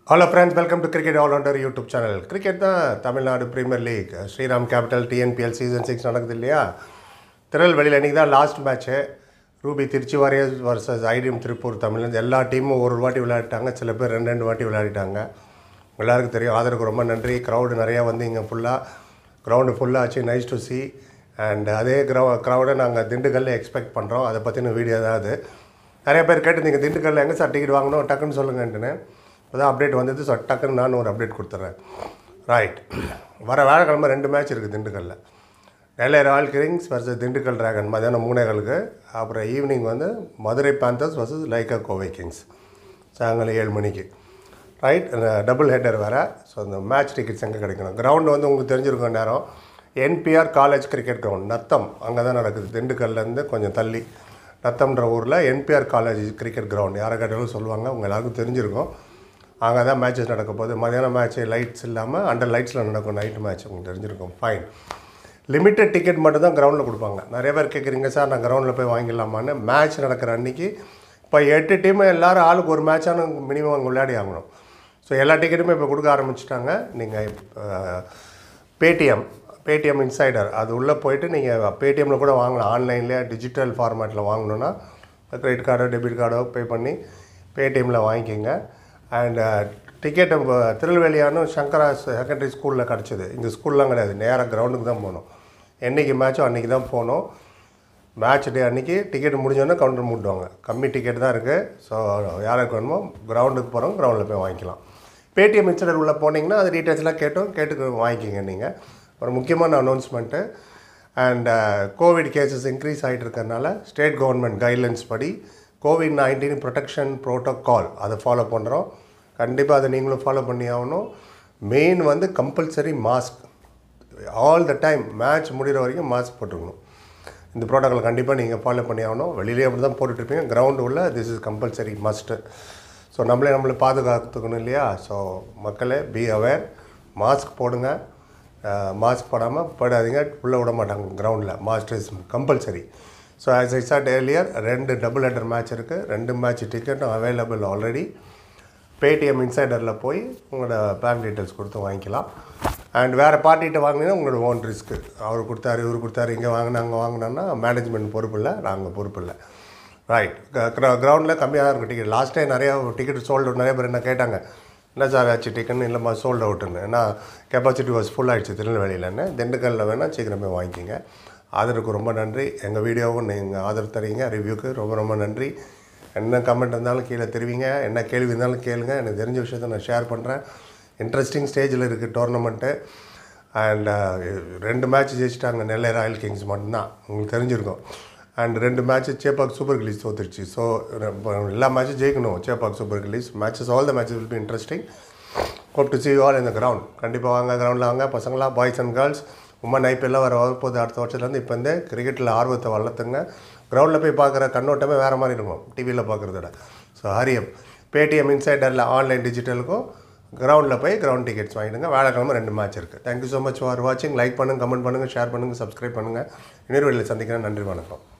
hello friends welcome to cricket allrounder YouTube channel cricket தான் Tamil Nadu premier league Shriram capital TNPL season six நடக்குது இல்லையா திருநெல்வேலியில் இன்றைக்கி தான் last match Ruby Trichy warriors versus IDM Tiruppur தமிழ்லேருந்து எல்லா டீமும் ஒரு வாட்டி விளையாடிட்டாங்க சில பேர் ரெண்டு ரெண்டு வாட்டி விளையாடிட்டாங்க எல்லாருக்கும் தெரியும் ஆதரவுக்கு ரொம்ப நன்றி க்ரௌடு நிறையா வந்து இங்கே ஃபுல்லாக க்ரௌண்டு ஃபுல்லாக ஆச்சு நைஸ் டு சி அண்ட் அதே க்ரௌ க்ரௌடை நாங்கள் திண்டுக்கல்ல எக்ஸ்பெக்ட் பண்ணுறோம் அதை பற்றின வீடியோ தான் அது நிறைய பேர் கேட்டிருந்தீங்க திண்டுக்கல்ல எங்கே சார் டிக்கெட் வாங்கணும் டக்குன்னு சொல்லுங்கன்ட்டுன்னு இப்போதான் அப்டேட் வந்தது ஸோ டக்குன்னு நான் ஒரு அப்டேட் கொடுத்துட்றேன் ரைட் வர வேலைக்கிழமை ரெண்டு மேட்ச் இருக்குது திண்டுக்கல்ல Nellai royal kings versus Dindigul dragon மதியானம் மூணேகளுக்கு அப்புறம் ஈவினிங் வந்து Madurai panthers versus Lyca Kovai kings சாயங்காலம் ஏழு மணிக்கு ரைட் டபுள் ஹெட்டர் வேறு ஸோ அந்த மேட்ச் டிக்கெட்ஸ் எங்கே கிடைக்கணும் கிரவுண்டு வந்து உங்களுக்கு தெரிஞ்சிருக்கும் நேரம் NPR college cricket ground Natham அங்கே தான் நடக்குது திண்டுக்கல்லேருந்து கொஞ்சம் தள்ளி நத்தம்ன்ற ஊரில் என்பிஆர் காலேஜ் கிரிக்கெட் கிரவுண்ட் யாரை கேட்டாலும் சொல்லுவாங்க உங்கள் எல்லாருக்கும் தெரிஞ்சிருக்கும் அங்கே தான் மேட்சஸ் நடக்க போகுது மதியானம் மேட்ச் லைட்ஸ் இல்லாமல் அண்டர் லைட்ஸில் நடக்கும் நைட் மேட்ச் உங்களுக்கு தெரிஞ்சிருக்கும் ஃபைன் லிமிட்டட் டிக்கெட் மட்டும் தான் கிரவுண்டில் கொடுப்பாங்க நிறைய பேர் கேட்குறீங்க சார் நான் கிரவுண்டில் போய் வாங்கிடலாமான்னு மேட்ச் நடக்கிற அன்றைக்கி இப்போ எட்டு டீமு எல்லோரும் ஆளுக்கு ஒரு மேட்சான மினிமம் அங்கே விளையாடி ஆகணும் ஸோ எல்லா டிக்கெட்டுமே இப்போ கொடுக்க ஆரம்பிச்சிட்டாங்க நீங்கள் பேடிஎம் பேடிஎம் இன்சைடர் அது உள்ளே போயிட்டு நீங்கள் பேடிஎம்மில் கூட வாங்கலாம் ஆன்லைன்லேயே டிஜிட்டல் ஃபார்மேட்டில் வாங்கணுன்னா கிரெடிட் கார்டோ டெபிட் கார்டோ பே பண்ணி பேடிஎம்மில் வாங்கிக்கோங்க அண்ட் டிக்கெட் திருநெல்வேலியானும் சங்கரா செகண்டரி ஸ்கூலில் கிடச்சிது இந்த ஸ்கூல்லாம் கிடையாது நேராக கிரவுண்டுக்கு தான் போகணும் என்றைக்கு மேட்சோ அன்றைக்கி தான் போகணும் மேட்ச் டே அன்றைக்கி டிக்கெட் முடிஞ்சோடனே கவுண்டர் மூட்டுவாங்க கம்மி டிக்கெட் தான் இருக்குது ஸோ யாருக்கு வேணுமோ கிரவுண்டுக்கு போகிறோம் கிரவுண்டில் போய் வாங்கிக்கலாம் பேடிஎம் இன்சிடர் உள்ளே போனீங்கன்னா அது டீட்டெயில்ஸ்லாம் கேட்டோம் கேட்டு வாங்கிக்கிங்க நீங்கள் ஒரு முக்கியமான announcement and covid cases increase ஆகிட்டு இருக்கறனால ஸ்டேட் கவர்மெண்ட் கைட்லைன்ஸ் படி கோவிட் நைன்டீன் ப்ரொடெக்ஷன் ப்ரோட்டோகால் அதை ஃபாலோ பண்ணுறோம் கண்டிப்பாக அதை நீங்களும் ஃபாலோ பண்ணி ஆகணும் மெயின் வந்து compulsory mask all the time match முடிகிற வரைக்கும் மாஸ்க் போட்டுக்கணும் இந்த ப்ரோட்டோக்கால் கண்டிப்பாக நீங்கள் ஃபாலோ பண்ணி ஆகணும் வெளியிலே அப்படி தான் போட்டுட்ருப்பீங்க கிரவுண்டு உள்ள this is compulsory must so நம்மளே நம்மளை பாதுகாத்துக்கணும் இல்லையா ஸோ மக்களே பி அவேர் மாஸ்க் போடுங்க மாஸ்க் போடாமல் போடாதீங்க உள்ளே விட மாட்டாங்க கிரவுண்டில் mask is compulsory so as I said earlier ரெண்டு டபுள் ஹெட்டர் மேட்ச் இருக்குது ரெண்டு மேட்ச் டிக்கெட்டும் அவைலபிள் ஆல்ரெடி பேடிஎம் இன்சைடரில் போய் உங்களோட பேங்க் டீட்டெயில்ஸ் கொடுத்து வாங்கிக்கலாம் அண்ட் வேறு பார்ட்டிகிட்ட வாங்கினீங்கன்னா உங்களோட ஓன் ரிஸ்க்கு அவர் கொடுத்தாரு இவர் கொடுத்தாரு இங்கே வாங்கினா அங்கே வாங்கினோன்னா மேனேஜ்மெண்ட் பொறுப்பு இல்லை நாங்கள் பொறுப்பு இல்லை ரைட் கிரவுண்டில் கம்மியாக தான் இருக்கும் டிக்கெட் லாஸ்ட் டைம் நிறையா டிக்கெட் சோல்டு அவுட் நிறைய பேர் என்ன கேட்டாங்க என்ன சார் ஆச்சு டிக்கெட்னு இல்லைம்மா சோல்ட் அவுட்டுன்னு ஏன்னா கெப்பாசிட்டி வாஸ் ஃபுல் ஆகிடுச்சு திருநெல்வேலியிலன்னு திண்டுக்கல்லில் வேணால் சீக்கிரமே வாங்கிக்கிங்க ஆதரவுக்கு ரொம்ப நன்றி எங்கள் வீடியோவும் நீங்கள் ஆதரவு தரீங்க ரிவ்யூக்கு ரொம்ப ரொம்ப நன்றி என்ன கமெண்ட் இருந்தாலும் கீழே தெரிவிங்க என்ன கேள்வி இருந்தாலும் கேளுங்க எனக்கு தெரிஞ்ச விஷயத்த நான் ஷேர் பண்ணுறேன் இன்ட்ரெஸ்டிங் ஸ்டேஜில் இருக்குது டோர்னமெண்ட்டு அண்ட் ரெண்டு மேட்ச் ஜெயிச்சிட்டாங்க நெல்லை ராயல் கிங்ஸ் மட்டும்தான் உங்களுக்கு தெரிஞ்சிருக்கும் அண்ட் ரெண்டு மேட்ச்சு சேப்பாக் சூப்பர் கிலீஸ் தோத்துருச்சு ஸோ எல்லா மேட்சும் ஜெயிக்கணும் Chepauk super gillies matches all the matches will be interesting hope to see all இந்த கிரவுண்ட் கண்டிப்பாக வாங்க கிரவுண்டில் வாங்க பசங்களாம் பாய்ஸ் அண்ட் கேர்ள்ஸ் உமன் ஐபிஎல்லாம் வர வரப்போகுது அடுத்த வருஷத்துலேருந்து இப்போ வந்து கிரிக்கெட்டில் ஆர்வத்தை வளர்த்துங்க கிரவுண்டில் போய் பார்க்குற கண்ணோட்டமே வேறு மாதிரி இருக்கும் டிவியில் பார்க்குறத விட ஸோ ஹரியப் பேடிஎம் இன்சைடரில் ஆன்லைன் டிஜிட்டலுக்கும் கிரவுண்டில் போய் கிரவுண்ட் டிக்கெட்ஸ் வாங்கிடுங்க வேலைக்கிழமை ரெண்டு மேட்ச் இருக்குது தேங்க்யூ ஸோ மச் ஃபார் வாட்சிங் லைக் பண்ணுங்கள் கமெண்ட் பண்ணுங்கள் ஷேர் பண்ணுங்கள் சப்ஸ்கிரைப் பண்ணுங்கள் இன்னொரு வீடியோவில் சந்திக்கிறேன் நன்றி வணக்கம்